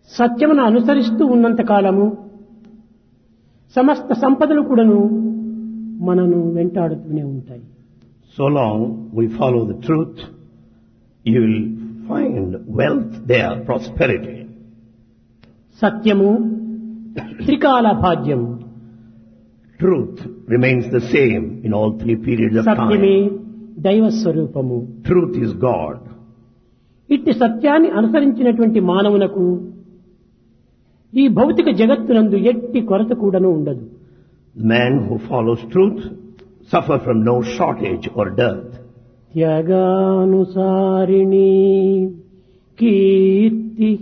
సత్యమును అనుసరిస్తూ ఉన్నంత కాలము సమస్త సంపదలు కూడాను మనను వెంటాడుతూనే ఉంటాయి So long we follow the truth, you will find wealth there, prosperity. సత్యము త్రికాల భాగ్యము Truth remains the same in all three periods of సత్యమే time. దైవ స్వరూపము Truth is God. ఇట్టి సత్యాన్ని అనుసరించినటువంటి మానవునకు ఈ భౌతిక జగత్తునందు ఎట్టి కొరత కూడాను ఉండదు The man who follows truth suffer from no shortage or dearth. త్యాగానుసారిణి కీర్తి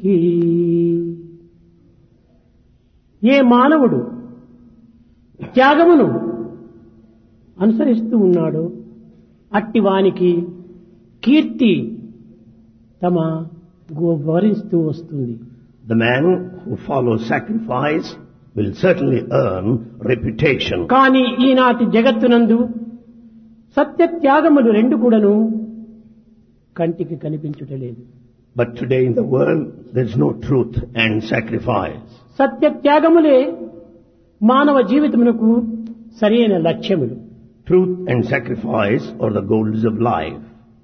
ఏ మానవుడు త్యాగమును అనుసరిస్తూ ఉన్నాడో అట్టి వానికి కీర్తి తమ గు- వరిస్తూ వస్తుంది The man who follows sacrifice will certainly earn reputation. కానీ ఈనాటి జగత్తునందు సత్య త్యాగములు రెండు కూడాను కంటికి కనిపించుటలేదు But today in the world, there is no truth and sacrifice. సత్య త్యాగములే మానవ జీవితమునకు సరైన లక్ష్యములు Truth and sacrifice are the goals of life.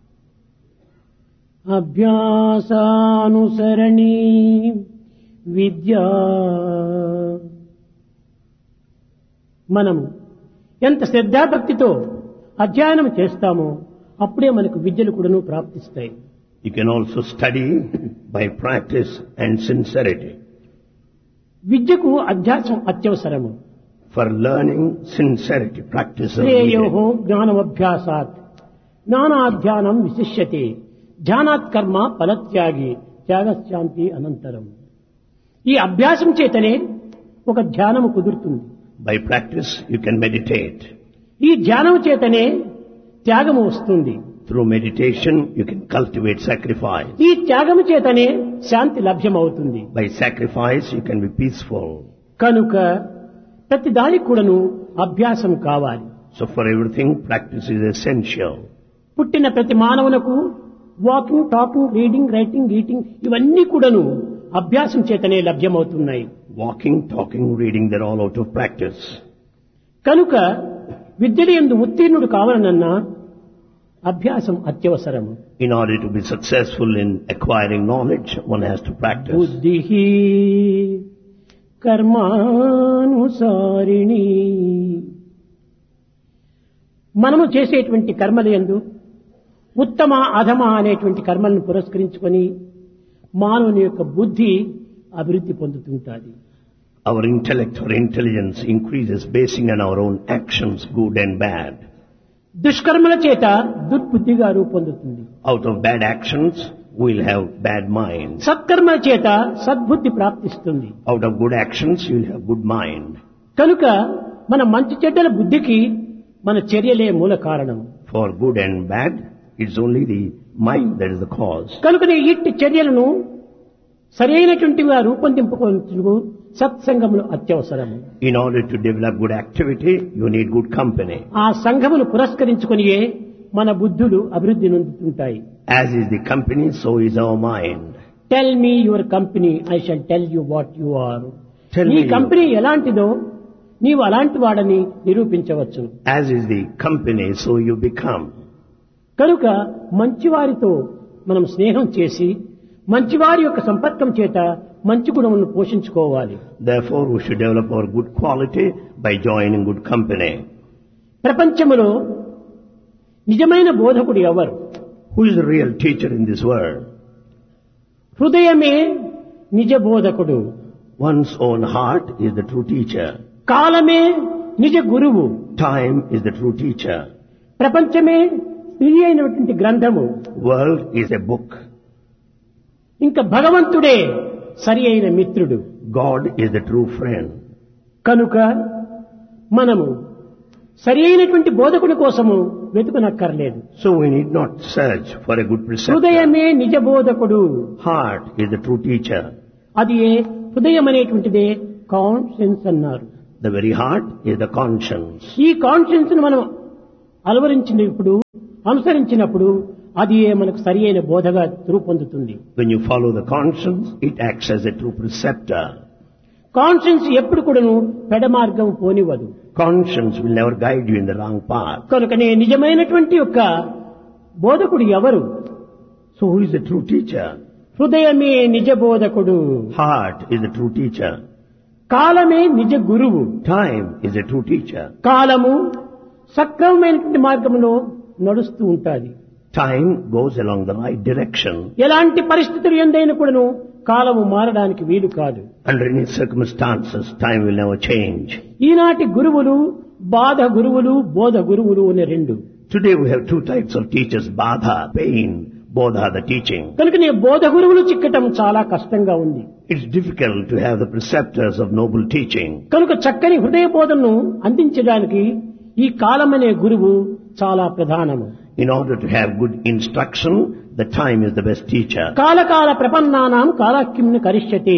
అభ్యాసానుసరణి విద్యా మనము ఎంత శ్రద్ధాభక్తితో అధ్యయనం చేస్తామో అప్పుడే మనకు విద్యలు కూడాను ప్రాప్తిస్తాయి You can also study by practice and sincerity. విద్యకు అధ్యాసం అత్యవసరము For learning, sincerity, practice of శ్రేయో needed. జ్ఞానమభ్యాసాత్ జ్ఞానాధ్యానం విశిష్యతే ధ్యానాత్ కర్మ ఫలత్యాగి త్యాగశాంతి అనంతరం ఈ అభ్యాసం చేతనే ఒక ధ్యానము కుదురుతుంది By practice, you can meditate. ఈ ధ్యానం చేతనే త్యాగము వస్తుంది Through meditation, you can cultivate sacrifice. ఈ త్యాగము చేతనే శాంతి లభ్యమవుతుంది By sacrifice, you can be peaceful. కనుక ప్రతి దానికి కూడాను అభ్యాసం కావాలి So for everything, practice is essential. పుట్టిన ప్రతి మానవునకు walking talking reading writing eating ఇవన్నీ కూడాను అభ్యాసం చేతనే లభ్యమవుతున్నాయి Walking, talking, reading, they're all out of practice. కనుక విద్యలు ఎందు ఉత్తీర్ణుడు కావాలనన్నా అభ్యాసం అత్యవసరము In order to be successful in acquiring knowledge, one has to practice. బుద్ధి కర్మానుసారిణి మనము చేసేటువంటి కర్మల యందు ఉత్తమ అధమ అనేటువంటి కర్మలను పురస్కరించుకొని మానవుని యొక్క బుద్ధి అభివృద్ధి పొందుతుంటాది Our intellect or intelligence increases basing on our own actions, good and bad. దుష్కర్మల చేత దుర్బుద్ధిగా రూపొందుతుంది Out of bad actions, we'll have bad minds. సత్కర్మల చేత సద్బుద్ధి ప్రాప్తిస్తుంది Out of good actions, you'll have good mind. కనుక మన మంచి చెడ్డల బుద్ధికి మన చర్యలే మూల కారణం For good and bad, it's only the mind that is the cause. కనుకనే ఇట్టి చర్యలను సరైనటువంటిగా రూపొందింపుకొనుటకు సత్సంగములు అత్యవసరము In order to develop good activity, you need good company. ఆ సంఘమును పురస్కరించుకొనియే మన బుద్ధులు అభివృద్ధి నొందుతుంటాయి As is the company, so is our mind. Tell me your company I shall tell you what you are Tell నీ me కంపెనీ ఎలాంటిదో నీవు అలాంటి వాడని నిరూపించవచ్చు As is the company, so you become. కనుక మంచివారితో మనం స్నేహం చేసి మంచివారి యొక్క సంపర్కం చేత మంచి గుణములను పోషించుకోవాలి Therefore, we should develop our good quality by joining good company. ప్రపంచములో నిజమైన బోధకుడు ఎవరు Who is the real teacher in this world? హృదయమే నిజ బోధకుడు One's own heart is the true teacher. కాలమే నిజ గురువు Time is the true teacher. ప్రపంచమే స్త్రీ అయినటువంటి గ్రంథము World is a book. ఇంకా భగవంతుడే సరి అయిన మిత్రుడు God is the true friend. కనుక మనము సరి అయినటువంటి బోధకుడి కోసము వెతుకునక్కర్లేదు So we need not search for a good preceptor. హృదయమే నిజ బోధకుడు Heart is the true teacher. అది ఏ హృదయం అనేటువంటిదే కాన్షియన్స్ అన్నారు The very heart is the conscience. ఈ కాన్షియన్స్ ను మనం అలవరించినప్పుడు అనుసరించినప్పుడు అది మనకు సరి అయిన బోధగా రూపొందుతుంది When you follow the conscience, it acts as a true preceptor. Conscience ఎప్పుడు కూడాను పెడమార్గం పోనివ్వదు Conscience will never guide you in the wrong path. కనుకనే నిజమైనటువంటి యొక్క బోధకుడు ఎవరు So who is the true teacher? హృదయమే నిజ బోధకుడు Heart is the true teacher. కాలమే నిజ గురువు Time is the true teacher. కాలము సక్రమమైనటువంటి మార్గంలో నడుస్తూ ఉంటుంది Time goes along the right direction. ఎలాంటి పరిస్థితులు ఎందైనా కూడాను కాలము మారడానికి వీలు కాదు Under any circumstances, time will never change. ఈనాటి గురువులు బాధ గురువులు బోధ గురువులు అనే రెండు Today we have two types of teachers, Badha, pain, Bodha, the teaching. కనుక నీ బోధ గురువులు చిక్కటం చాలా కష్టంగా ఉంది It's difficult to have the preceptors of noble teaching. కనుక చక్కని హృదయ బోధనను అందించడానికి ఈ కాలమనే గురువు చాలా ప్రధానము In order to have good instruction, the time is the best teacher. కాలకాల ప్రపన్నానాం కాలాక్యంను కరిష్యతే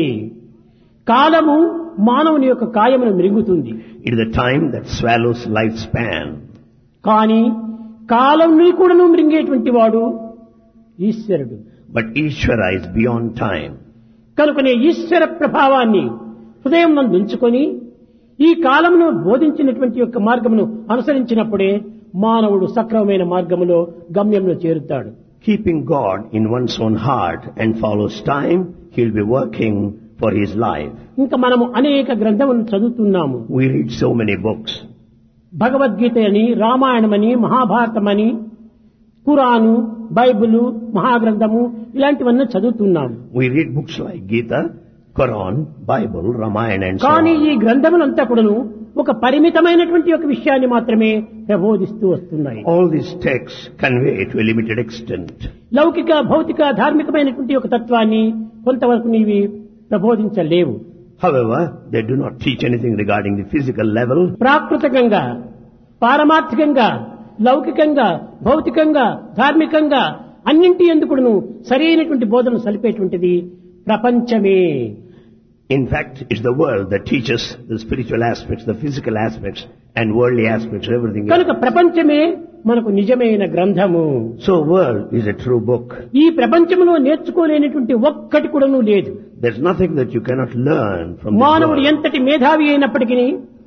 కాలము మానవుని యొక్క కాయమును మృంగుతుంది It is the time that swallows lifespan. కానీ కాలంని కూడాను మృంగేటువంటి వాడు ఈశ్వరుడు But Ishvara is beyond time. కనుకనే ఈశ్వర ప్రభావాన్ని హృదయం నందు ఉంచుకొని ఈ కాలమును బోధించినటువంటి యొక్క మార్గమును అనుసరించినప్పుడే మానవుడు సక్రమమైన మార్గములో గమ్యంలో చేరుతాడు Keeping God in one's own heart and follows time, he'll be working for his life. ఇంకా మనము అనేక గ్రంథములను చదువుతున్నాము We read so many books. Bhagavad Gita అని రామాయణమని మహాభారతమని ఖురాను బైబిలు మహాగ్రంథము ఇలాంటివన్నీ చదువుతున్నాము We read books like Gita, Quran, Bible, Ramayana and so కానీ on. ఈ గ్రంథములంతా కూడాను ఒక పరిమితమైనటువంటి ఒక విషయాన్ని మాత్రమే ప్రబోధిస్తూ వస్తున్నాయి All these texts convey to a limited extent. లౌకిక భౌతిక ధార్మికమైనటువంటి ఒక తత్వాన్ని కొంతవరకు నీవి ప్రబోధించలేవు However, they do not teach anything regarding the physical level. ప్రాకృతికంగా పారమార్థికంగా లౌకికంగా భౌతికంగా ధార్మికంగా అన్నింటి ఎందుకును సరైనటువంటి బోధన సలిపేటువంటిది ప్రపంచమే In fact, it's the world that teaches the spiritual aspects, the physical aspects, and worldly aspects, everything కనుక else. ప్రపంచమే మనకు నిజమైన గ్రంథము So world is a true book. ఈ ప్రపంచంలో నేర్చుకోలేనటువంటి ఒక్కటి కూడాను లేదు There's nothing that you cannot learn from this మానవుడు world. ఎంతటి మేధావి అయినప్పటికీ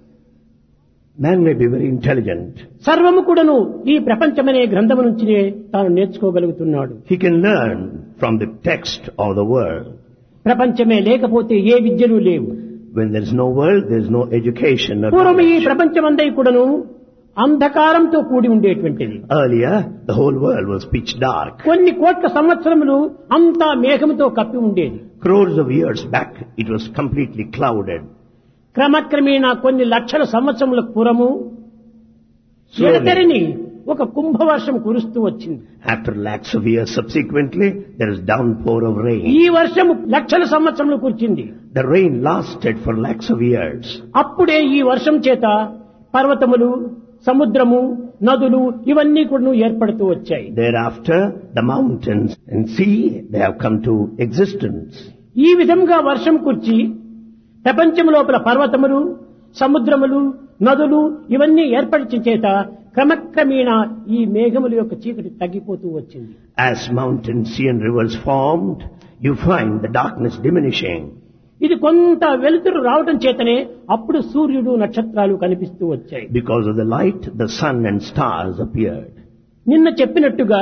Man may be very intelligent. సర్వము కూడాను ఈ ప్రపంచమనే గ్రంథము నుంచినే తాను నేర్చుకోగలుగుతున్నాడు He can learn from the text of the world. ప్రపంచమే లేకపోతే ఏ విద్యలు లేవు When there's no world, there's no education or పూర్వం ఈ knowledge. ప్రపంచమందై కూడాను అంధకారంతో కూడి ఉండేటువంటిది Earlier, the whole world was pitch dark. కొన్ని కోట్ల సంవత్సరములు అంతా మేఘముతో కప్పి ఉండేది Crores of years back, it was completely clouded. క్రమక్రమేణా కొన్ని లక్షల సంవత్సరముల పూర్వము Slowly, ఎడతెరిని ఒక కుంభవర్షం కురుస్తూ వచ్చింది after lakhs of years subsequently, there is downpour of rain. ఈ వర్షము లక్షల సంవత్సరములు కురిచింది The rain lasted for lakhs of years. అప్పుడే ఈ వర్షం చేత పర్వతములు సముద్రము నదులు ఇవన్నీ కూడా ఏర్పడుతూ వచ్చాయి Thereafter, the mountains and sea, they have come to existence. ఈ విధంగా వర్షం కుర్చి ప్రపంచం లోపల పర్వతములు సముద్రములు నదులు ఇవన్నీ ఏర్పరిచిన చేత క్రమక్రమేణా ఈ మేఘముల యొక్క చీకటి తగ్గిపోతూ వచ్చింది As mountains, sea and rivers formed, you find the darkness diminishing. ఇది కొంత వెలుతురు రావటం చేతనే అప్పుడు సూర్యుడు నక్షత్రాలు కనిపిస్తూ వచ్చాయి Because of the light, the sun and stars appeared. నిన్న చెప్పినట్టుగా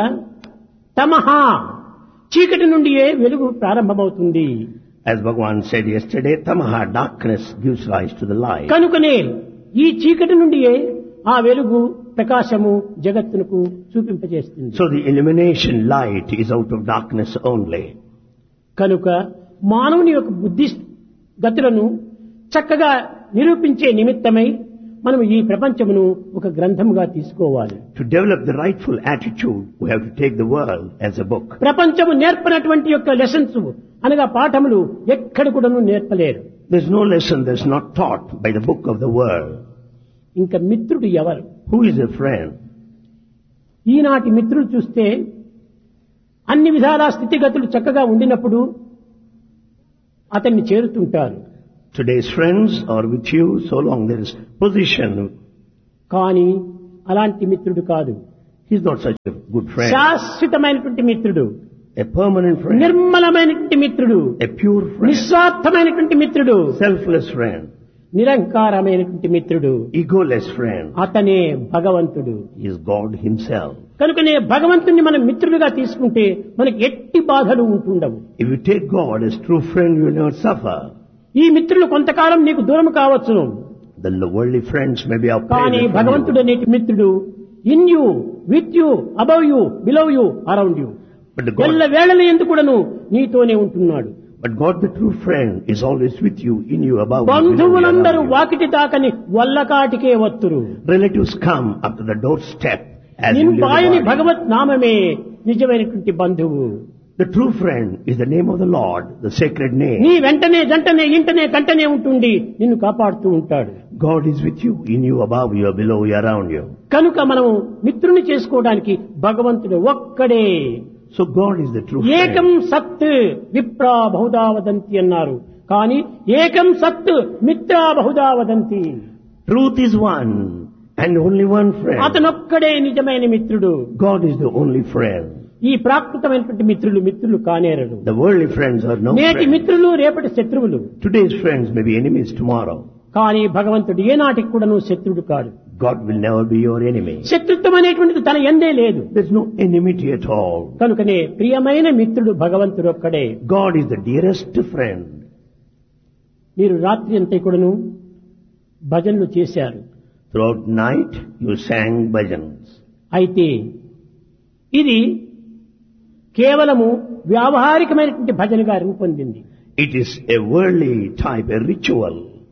తమహ చీకటి నుండియే వెలుగు ప్రారంభమవుతుంది As Bhagavan said yesterday, tamaha, darkness gives rise to the light. కనుకనే ఈ చీకటి నుండియే ఆ వెలుగు ప్రకాశము జగత్తునకు చూపింపజేస్తుంది So the illumination light is out of darkness only. కనుక మానవుని యొక్క బుద్ధి గతులను చక్కగా నిరూపించే నిమిత్తమై మనం ఈ ప్రపంచమును ఒక గ్రంథముగా తీసుకోవాలి To develop the rightful attitude, we have to take the world as a book. ప్రపంచము నేర్పనటువంటి యొక్క లెసన్స్ అనగా పాఠములు ఎక్కడ కూడాను నేర్పలేరు There's no lesson that's not taught by the book of the world. ఇంకా మిత్రుడు ఎవరు Who is a friend? ఈనాటి మిత్రులు చూస్తే అన్ని విధాల స్థితిగతులు చక్కగా ఉండినప్పుడు అతన్ని చేరుతుంటారు Today's friends are with you so long there is position. కానీ అలాంటి మిత్రుడు కాదు He's not such a good friend. శాశ్వతమైనటువంటి మిత్రుడు A permanent friend. నిర్మలమైనటువంటి మిత్రుడు A pure friend. నిస్వార్థమైనటువంటి మిత్రుడు Selfless friend. నిరంకారమైనటువంటి మిత్రుడు Egoless friend. అతనే భగవంతుడు He is God himself. కనుకనే భగవంతుణ్ణి మనం మిత్రులుగా తీసుకుంటే మనకి ఎట్టి బాధలు ఉంటుండవు If you take God as true friend, you will not suffer. ఈ మిత్రులు కొంతకాలం నీకు దూరం కావచ్చును Then the worldly friends may be కానీ outplayed. భగవంతుడు అనేటి మిత్రుడు in you with you above you below you around you But the ఎల్ల God, వేళల ఎందుకుడను నీతోనే ఉంటున్నాడు but God, the true friend, is always with you, in you, above you, below you, బంధువులందరూ around you. Vakiti తాకని వల్లకాటికే వత్తురు Relatives come up to the doorstep as you leave the నింపాయని body. భగవత్ నామమే నిజమైనటువంటి బంధువు The true friend is the name of the Lord, the sacred name. నీ వెంటనే జంటనే ఇంటనే కంటనే ఉంటుండి నిన్ను కాపాడుతూ ఉంటాడు God is with you, in you, above you, below you, around you. కనుక మనం మిత్రుని చేసుకోవడానికి భగవంతుడు ఒక్కడే So God is the true ఏకం friend. సత్ విప్రా బహుదా వదంతి అన్నారు కానీ ఏకం సత్ Mitra Bahuda వదంతి Truth is one, and only one friend. అతనొక్కడే నిజమైన మిత్రుడు God is the only friend. ఈ ప్రాకృతమైనటువంటి మిత్రులు మిత్రులు కానేరడు The worldly friends are no నేటి friends. మిత్రులు రేపటి శత్రువులు Today's friends may be enemies tomorrow. కానీ భగవంతుడు ఏనాటికి కూడాను శత్రుడు కాడు God will never be your enemy. శత్రుత్వం అనేటువంటిది తన ఎందే లేదు There's no enmity at all. కనుకనే ప్రియమైన మిత్రుడు భగవంతుడు ఒక్కడే God is the dearest friend. మీరు రాత్రి అంతా కూడాను భజనలు చేశారు Throughout night, you sang bhajans. అయితే ఇది కేవలము వ్యావహారికమైనటువంటి భజనగా రూపొందింది It is a worldly type, a ritual.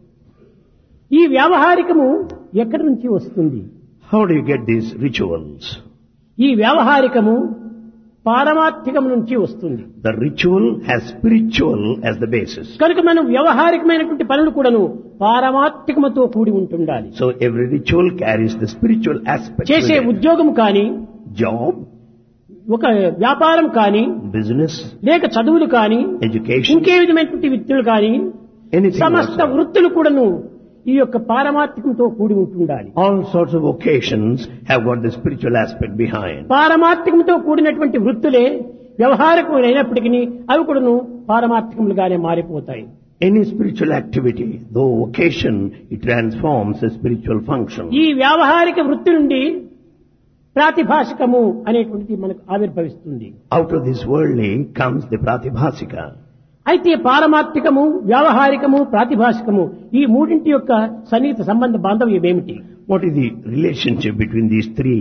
ఈ వ్యావహారికము ఎక్కడి నుంచి వస్తుంది How do you get these rituals? ఈ వ్యావహారికము పారమార్థికం నుంచి వస్తుంది The ritual has spiritual as the basis. కనుక మనం వ్యవహారికమైనటువంటి పనులు కూడాను పారమార్థికముతో కూడి ఉంటుండాలి So every ritual carries the spiritual aspect. చేసే with it. ఉద్యోగం కానీ Job, ఒక వ్యాపారం కానీ business, లేక చదువులు కానీ education, ఇంకే విధమైనటువంటి విద్యలు కానీ anything. సమస్త whatsoever. వృత్తులు కూడాను ఈ యొక్క పారమార్థికంతో కూడి ఉంటుండాలి All sorts of occasions have got the spiritual aspect behind. పారమార్థికంతో కూడినటువంటి వృత్తులే వ్యవహారకములైనప్పటికీ అవి కూడాను పారమార్థికములుగానే మారిపోతాయి Any spiritual activity, though occasion, it transforms a spiritual function. ఈ వ్యావహారిక వృత్తి నుండి ప్రాతిభాషికము అనేటువంటిది మనకు ఆవిర్భవిస్తుంది Out of this worldly comes the pratibhasika. అయితే పారమార్థికము వ్యావహారికము ప్రాతిభాషికము ఈ మూడింటి యొక్క సన్నిహిత సంబంధ బాంధవ్యం ఏమిటి What is the relationship between these three?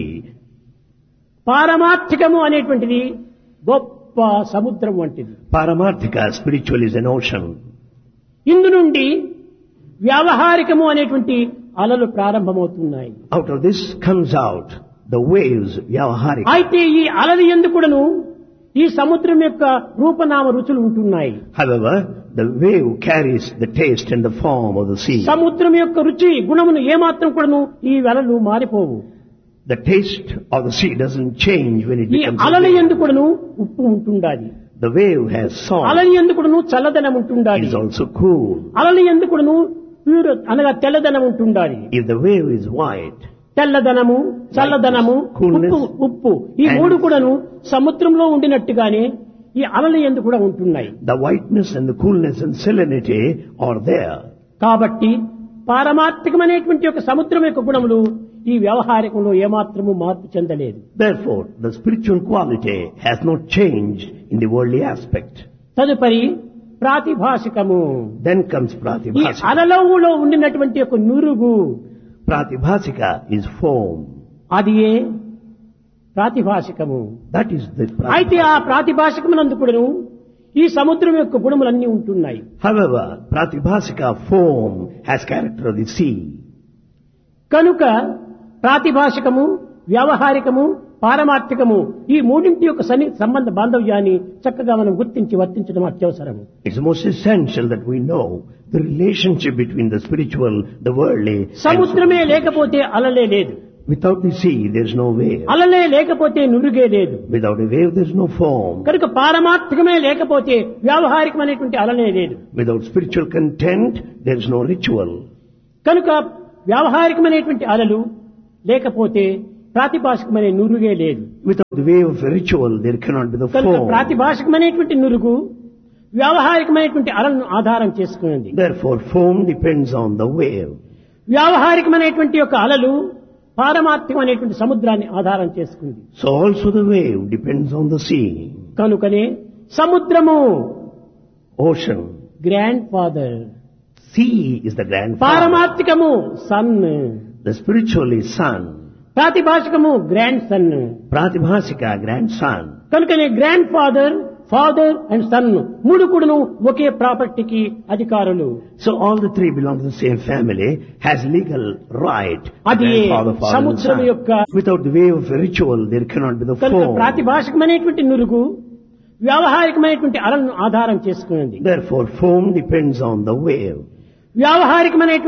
పారమార్థికము అనేటువంటిది గొప్ప సముద్రం వంటిది Paramarthika, spiritual is an ocean. ఇందు నుండి వ్యావహారికము అనేటువంటి అలలు ప్రారంభమవుతున్నాయి Out of this comes out the waves, vyavaharika. అయితే ఈ అలలు ఎందుకుడను ఈ సముద్రం యొక్క రూపనామ రుచులు ఉంటున్నాయి However, the wave carries the taste and the form of the sea. సముద్రం యొక్క రుచి గుణమును ఏమాత్రం కూడాను ఈ అలలు మారిపోవు The taste of the sea doesn't change when it ఈ becomes a అలలు wave. ఎందుకుడను ఉప్పు ఉంటుండాలి The wave has salt. అలలు ఎందుకుడను చల్లదనం It ఉంటుండాలి is also cool. అలలు ఎందుకుడను ప్యూర్ అనగా తెల్లదనం ఉంటుండాలి If the wave is white, తెల్లదనము చల్లదనము Coolness. ఉప్పు ఉప్పు ఈ And- మూడు కూడాను సముద్రంలో ఉండినట్టుగానే ఈ అలలు ఎందు కూడా ఉంటున్నాయి the whiteness and the coolness and salinity are there. కాబట్టి పారమార్థికమైనటువంటి ఒక సముద్రం యొక్క గుణములు ఈ వ్యవహారికంలో ఏమాత్రము మార్పు చెందలేదు Therefore, the spiritual quality has not changed in the worldly aspect. తదుపరి ప్రాతిభాషికము Then comes ఈ pratibhasika. అలలోవులో ఉండినటువంటి ఒక నురుగు Pratibhasika is foam. అది ఏ ప్రాతిభాషికము That is the అయితే ఆ pratibhasika. ప్రాతిభాషికమునందుకుడును ఈ సముద్రం యొక్క గుణములన్నీ ఉంటున్నాయి However, pratibhasika foam has character of the sea. కనుక ప్రాతిభాషికము వ్యావహారికము పారమార్థికము ఈ మూడింటి యొక్క సన్ని సంబంధ బాంధవ్యాన్ని చక్కగా మనం గుర్తించి వర్తించడం అత్యవసరము It's most essential that we know the relationship between the spiritual, the worldly, and సముద్రమే లేకపోతే అలలే లేదు without the sea there's no wave. అలలే లేకపోతే నురుగే లేదు Without a wave there's no foam. కనుక పారమార్థికమే లేకపోతే వ్యావహారికమైనటువంటి అలలే లేదు Without spiritual content there's no ritual. కనుక వ్యావహారికమైనటువంటి అలలు లేకపోతే ప్రాతిభాషికమనే నురుగే లేదు Without the way of a ritual, there cannot be the కనుక form. ప్రాతిభాషికమైనటువంటి నురుగు వ్యావహారికమైనటువంటి అలను ఆధారం చేసుకున్నది Therefore, form depends on the wave. వ్యావహారికమైనటువంటి యొక్క అలలు పారమార్థికమైనటువంటి సముద్రాన్ని ఆధారం చేసుకుంది So also the wave depends on the sea, కనుకనే సముద్రము ocean. Grandfather Sea is the grandfather. పారమార్థికము son The spiritual is son. ప్రాతిభాషికము గ్రాండ్ సన్ Pratibhasika, grandson. కనుకనే grandfather father and son మూడు కూడాను ఒకే ప్రాపర్టీకి అధికారులు So all the three belong to the same family, has legal right. అది Grandfather, father, and సముద్రం son. యొక్క Without the way of a ritual, there cannot be the కనుక form. ప్రాతిభాషికమైనటువంటి నురుగు వ్యావహారికమైనటువంటి అలను ఆధారం చేసుకున్నది Therefore, form depends on the wave. వ్యావహారికమైనటువంటి